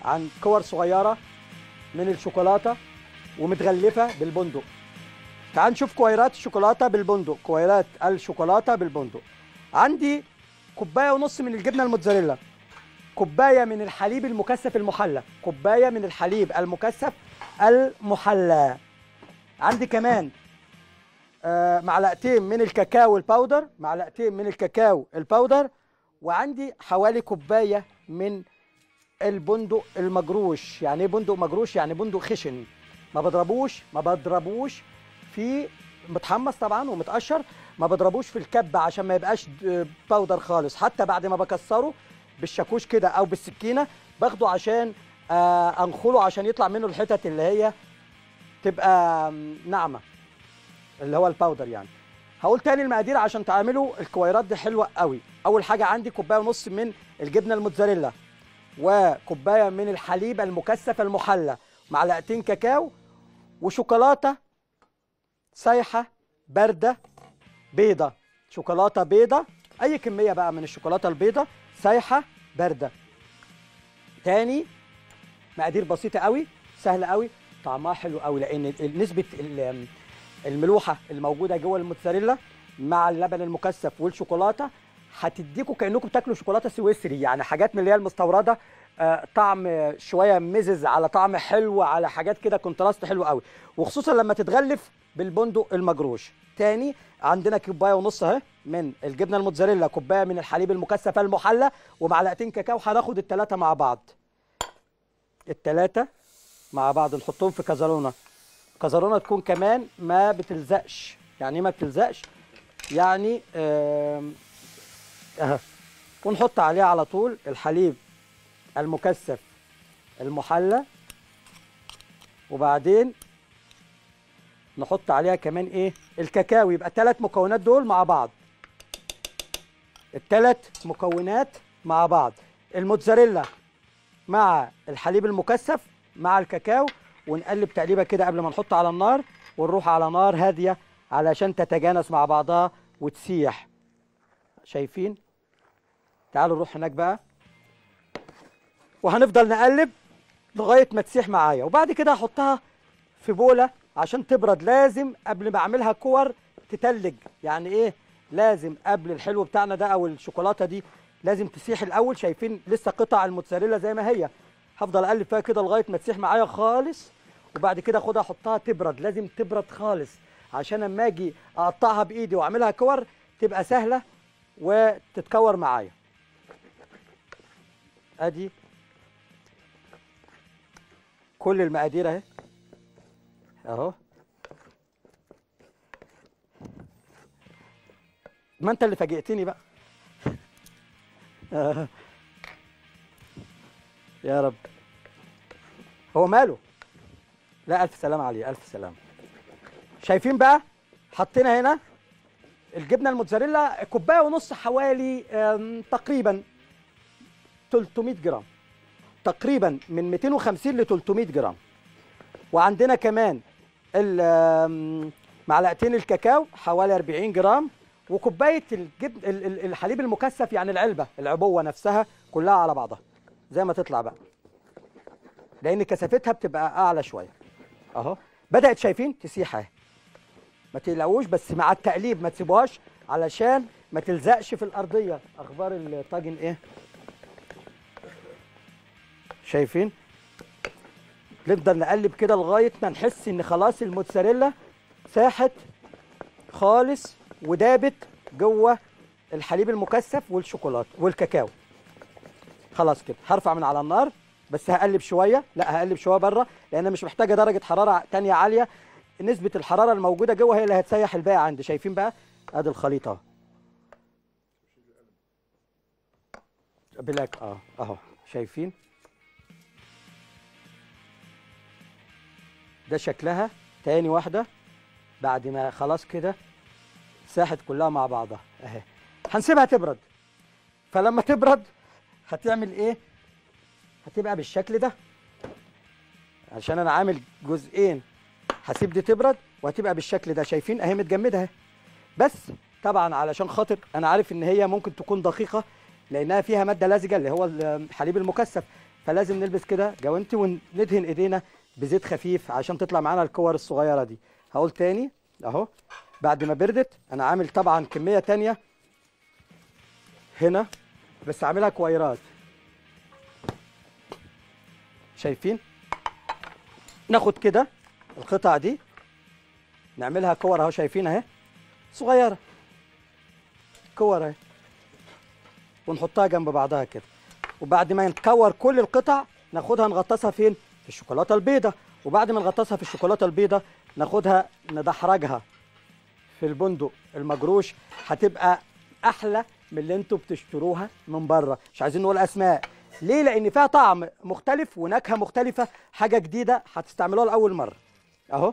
عن كور صغيره من الشوكولاته ومتغلفه بالبندق تعال نشوف كويرات الشوكولاته بالبندق كويرات الشوكولاته بالبندق عندي كوبايه ونص من الجبنه الموتزاريلا كوبايه من الحليب المكثف المحلى كوبايه من الحليب المكثف المحلى عندي كمان آه، معلقتين من الكاكاو الباودر معلقتين من الكاكاو الباودر وعندي حوالي كوبايه من البندق المجروش يعني ايه بندق مجروش يعني بندق خشن ما بضربوش ما بضربوش في متحمص طبعا ومتقشر ما بضربوش في الكبه عشان ما يبقاش د- باودر خالص حتى بعد ما بكسره بالشاكوش كده او بالسكينه باخده عشان آه انخله عشان يطلع منه الحتت اللي هي تبقى آم، ناعمه اللي هو الباودر يعني هقول تاني المقادير عشان تعملوا الكويرات دي حلوه قوي اول حاجه عندي كوبايه ونص من الجبنه الموتزاريلا وكوبايه من الحليب المكثف المحلى معلقتين كاكاو وشوكولاته سايحه بارده بيضه شوكولاته بيضه اي كميه بقى من الشوكولاته البيضه سايحه بارده تاني مقادير بسيطه قوي سهله قوي طعمها حلو قوي لان ال- نسبه ال- الملوحه الموجوده جوه الموتزاريلا مع اللبن المكثف والشوكولاته هتديكوا كانكم بتاكلوا شوكولاته سويسري يعني حاجات من اللي هي المستورده آه، طعم شويه مزز على طعم حلو على حاجات كده كونتراست حلو قوي وخصوصا لما تتغلف بالبندق المجروش تاني عندنا كوبايه ونص اهي من الجبنه الموتزاريلا كوبايه من الحليب المكثف المحلى ومعلقتين كاكاو هناخد الثلاثه مع بعض الثلاثه مع بعض نحطهم في كازالونه كازالونه تكون كمان ما بتلزقش يعني ايه ما بتلزقش يعني آم، اهي ونحط عليها على طول الحليب المكثف المحلى وبعدين نحط عليها كمان ايه الكاكاو يبقى الثلاث مكونات دول مع بعض الثلاث مكونات مع بعض الموتزاريلا مع الحليب المكثف مع الكاكاو ونقلب تقليبه كده قبل ما نحط على النار ونروح على نار هاديه علشان تتجانس مع بعضها وتسيح شايفين تعالوا نروح هناك بقى وهنفضل نقلب لغايه ما تسيح معايا وبعد كده هحطها في بوله عشان تبرد لازم قبل ما اعملها كور تتلج يعني ايه لازم قبل الحلو بتاعنا ده او الشوكولاته دي لازم تسيح الاول شايفين لسه قطع الموتزاريلا زي ما هي هفضل اقلب فيها كده لغايه ما تسيح معايا خالص وبعد كده اخدها احطها تبرد لازم تبرد خالص عشان اما اجي اقطعها بايدي واعملها كور تبقى سهله وتتكور معايا ادي كل المقادير اهي اهو ما انت اللي فاجئتني بقى آه. يا رب هو ماله لا الف سلام عليه الف سلام شايفين بقى حطينا هنا الجبنه الموتزاريلا كوبايه ونص حوالي آم، تقريبا 300 جرام تقريبا من 250 ل 300 جرام وعندنا كمان ال- آم، معلقتين الكاكاو حوالي 40 جرام وكوبايه الجبن ال- ال- الحليب المكثف يعني العلبه العبوه نفسها كلها على بعضها زي ما تطلع بقى لان كثافتها بتبقى اعلى شويه اهو بدات شايفين تسيح اهي ما تقلقوش بس مع التقليب ما تسيبوهاش علشان ما تلزقش في الارضيه اخبار الطاجن ايه شايفين نفضل نقلب كده لغايه ما نحس ان خلاص الموتزاريلا ساحت خالص ودابت جوه الحليب المكثف والشوكولاته والكاكاو خلاص كده هرفع من على النار بس هقلب شويه لا هقلب شويه بره لان مش محتاجه درجه حراره تانية عاليه نسبه الحراره الموجوده جوه هي اللي هتسيح الباقي عندي شايفين بقى ادي الخليط اهو بلاك اه اهو شايفين ده شكلها تاني واحده بعد ما خلاص كده ساحت كلها مع بعضها اهي هنسيبها تبرد فلما تبرد هتعمل ايه هتبقى بالشكل ده عشان انا عامل جزئين هسيب دي تبرد وهتبقى بالشكل ده شايفين اهي متجمده اهي بس طبعا علشان خاطر انا عارف ان هي ممكن تكون دقيقه لانها فيها ماده لزجه اللي هو الحليب المكثف فلازم نلبس كده جوانتي وندهن ايدينا بزيت خفيف عشان تطلع معانا الكور الصغيره دي هقول تاني اهو بعد ما بردت انا عامل طبعا كميه تانية هنا بس عاملها كويرات شايفين ناخد كده القطع دي نعملها كور اهو شايفين اهي صغيره كور اهي ونحطها جنب بعضها كده وبعد ما نكور كل القطع ناخدها نغطسها فين في الشوكولاته البيضاء وبعد ما نغطسها في الشوكولاته البيضاء ناخدها ندحرجها في البندق المجروش هتبقى احلى من اللي انتوا بتشتروها من بره مش عايزين نقول اسماء ليه لان فيها طعم مختلف ونكهه مختلفه حاجه جديده هتستعملوها لاول مره اهو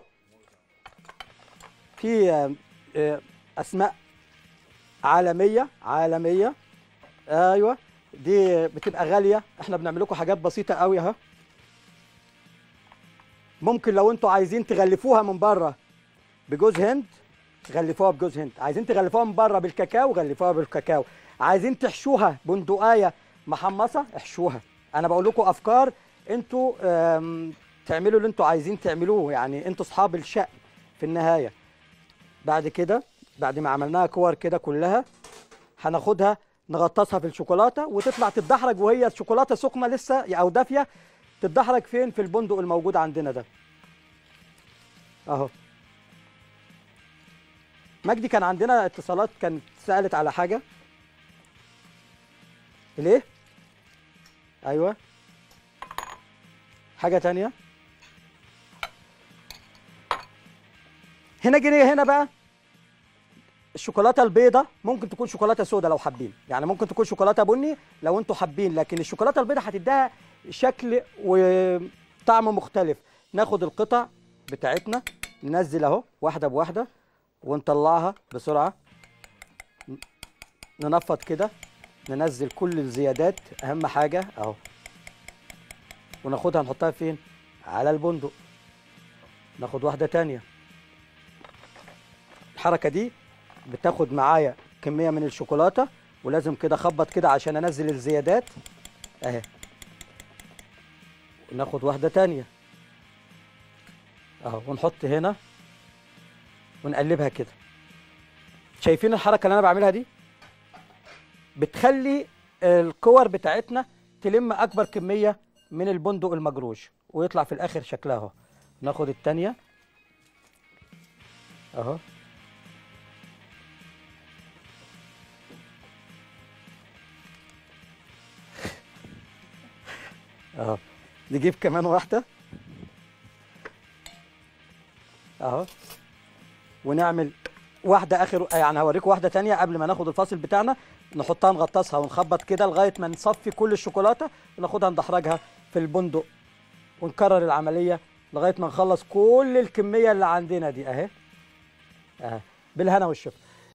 في آه، آه، اسماء عالميه عالميه ايوه دي بتبقى غاليه احنا بنعمل لكم حاجات بسيطه قوي اهو ممكن لو انتوا عايزين تغلفوها من بره بجوز هند تغلفوها بجوز هند عايزين تغلفوها من بره بالكاكاو غلفوها بالكاكاو عايزين تحشوها بندقايه محمصه احشوها انا بقول لكم افكار انتوا آم، تعملوا اللي انتوا عايزين تعملوه يعني انتوا اصحاب الشأن في النهايه بعد كده بعد ما عملناها كور كده كلها هناخدها نغطسها في الشوكولاته وتطلع تتدحرج وهي الشوكولاته سخنه لسه او دافيه تتدحرج فين في البندق الموجود عندنا ده اهو مجدي كان عندنا اتصالات كانت سألت على حاجة ليه؟ أيوة حاجة تانية هنا جنيه هنا بقى الشوكولاتة البيضة ممكن تكون شوكولاتة سودا لو حابين يعني ممكن تكون شوكولاتة بني لو انتوا حابين لكن الشوكولاتة البيضة هتديها شكل وطعم مختلف ناخد القطع بتاعتنا ننزل اهو واحدة بواحدة ونطلعها بسرعة ن- ننفض كده ننزل كل الزيادات اهم حاجة اهو وناخدها نحطها فين على البندق ناخد واحدة تانية الحركة دي بتاخد معايا كمية من الشوكولاتة ولازم كده اخبط كده عشان انزل الزيادات اهي ناخد واحدة تانية اهو ونحط هنا ونقلبها كده شايفين الحركة اللي انا بعملها دي بتخلي الكور بتاعتنا تلم اكبر كمية من البندق المجروش ويطلع في الاخر شكلها اهو ناخد التانية اهو اهو نجيب كمان واحدة اهو ونعمل واحدة اخر يعني هوريكم واحدة تانية قبل ما ناخد الفاصل بتاعنا نحطها نغطسها ونخبط كده لغاية ما نصفي كل الشوكولاتة وناخدها ندحرجها في البندق ونكرر العملية لغاية ما نخلص كل الكمية اللي عندنا دي اهي اهي بالهنا والشفا